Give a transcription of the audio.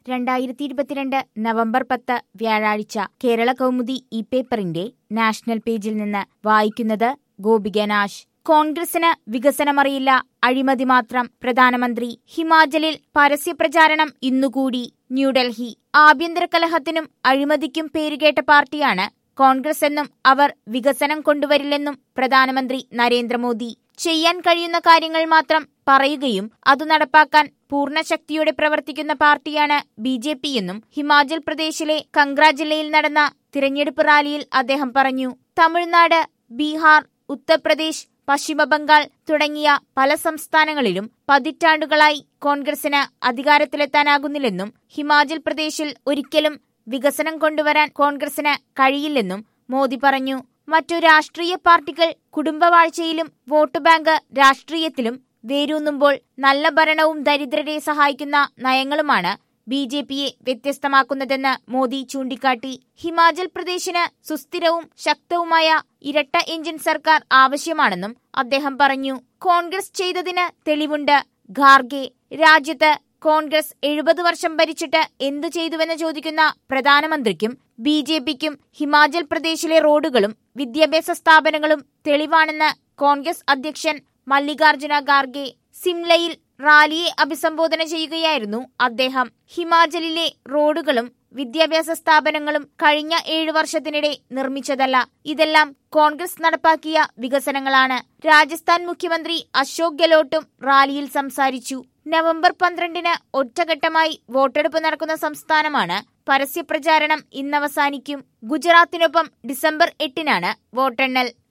രണ്ടായിരത്തി ഇരുപത്തിരണ്ട് നവംബർ പത്ത് വ്യാഴാഴ്ച കേരള കൗമുദി ഈ പേപ്പറിന്റെ നാഷണൽ പേജിൽ നിന്ന് വായിക്കുന്നത് ഗോപിക നാശ് കോൺഗ്രസിന് വികസനമറിയില്ല അഴിമതി മാത്രം പ്രധാനമന്ത്രി ഹിമാചലിൽ പരസ്യപ്രചാരണം ഇന്നുകൂടി ന്യൂഡൽഹി ആഭ്യന്തര കലഹത്തിനും അഴിമതിക്കും പേരുകേട്ട പാർട്ടിയാണ് കോൺഗ്രസ് എന്നും അവർ വികസനം കൊണ്ടുവരില്ലെന്നും പ്രധാനമന്ത്രി നരേന്ദ്രമോദി ചെയ്യാൻ കഴിയുന്ന കാര്യങ്ങൾ മാത്രം പറയുകയും അത് നടപ്പാക്കാൻ പൂർണ്ണശക്തിയോടെ പ്രവർത്തിക്കുന്ന പാർട്ടിയാണ് ബി ജെ പി എന്നും ഹിമാചൽ പ്രദേശിലെ കംഗ്ര ജില്ലയിൽ നടന്ന തിരഞ്ഞെടുപ്പ് റാലിയിൽ അദ്ദേഹം പറഞ്ഞു തമിഴ്നാട് ബീഹാർ ഉത്തർപ്രദേശ് പശ്ചിമബംഗാൾ തുടങ്ങിയ പല സംസ്ഥാനങ്ങളിലും പതിറ്റാണ്ടുകളായി കോൺഗ്രസിന് അധികാരത്തിലെത്താനാകുന്നില്ലെന്നും ഹിമാചൽ പ്രദേശിൽ ഒരിക്കലും വികസനം കൊണ്ടുവരാൻ കോൺഗ്രസിന് കഴിയില്ലെന്നും മോദി പറഞ്ഞു മറ്റു രാഷ്ട്രീയ പാർട്ടികൾ കുടുംബവാഴ്ചയിലും വോട്ട് ബാങ്ക് രാഷ്ട്രീയത്തിലും വേരൂന്നുമ്പോൾ നല്ല ഭരണവും ദരിദ്രരെ സഹായിക്കുന്ന നയങ്ങളുമാണ് ബി ജെ പിയെ വ്യത്യസ്തമാക്കുന്നതെന്ന് മോദി ചൂണ്ടിക്കാട്ടി ഹിമാചൽ പ്രദേശിന് സുസ്ഥിരവും ശക്തവുമായ ഇരട്ട എഞ്ചിൻ സർക്കാർ ആവശ്യമാണെന്നും അദ്ദേഹം പറഞ്ഞു കോൺഗ്രസ് ചെയ്തതിന് തെളിവുണ്ട് ഖാർഗെ രാജ്യത്ത് കോൺഗ്രസ് എഴുപത് വർഷം ഭരിച്ചിട്ട് എന്തു ചെയ്തുവെന്ന് ചോദിക്കുന്ന പ്രധാനമന്ത്രിക്കും ബി ജെ പിക്കും ഹിമാചൽ പ്രദേശിലെ റോഡുകളും വിദ്യാഭ്യാസ സ്ഥാപനങ്ങളും തെളിവാണെന്ന് കോൺഗ്രസ് അധ്യക്ഷൻ മല്ലികാർജുന ഖാർഗെ സിംലയിൽ റാലിയെ അഭിസംബോധന ചെയ്യുകയായിരുന്നു അദ്ദേഹം ഹിമാചലിലെ റോഡുകളും വിദ്യാഭ്യാസ സ്ഥാപനങ്ങളും കഴിഞ്ഞ ഏഴു വർഷത്തിനിടെ നിർമ്മിച്ചതല്ല ഇതെല്ലാം കോൺഗ്രസ് നടപ്പാക്കിയ വികസനങ്ങളാണ് രാജസ്ഥാൻ മുഖ്യമന്ത്രി അശോക് ഗെലോട്ടും റാലിയിൽ സംസാരിച്ചു നവംബർ പന്ത്രണ്ടിന് ഒറ്റഘട്ടമായി വോട്ടെടുപ്പ് നടക്കുന്ന സംസ്ഥാനമാണ് പരസ്യപ്രചാരണം ഇന്നവസാനിക്കും ഗുജറാത്തിനൊപ്പം ഡിസംബർ എട്ടിനാണ് വോട്ടെണ്ണൽ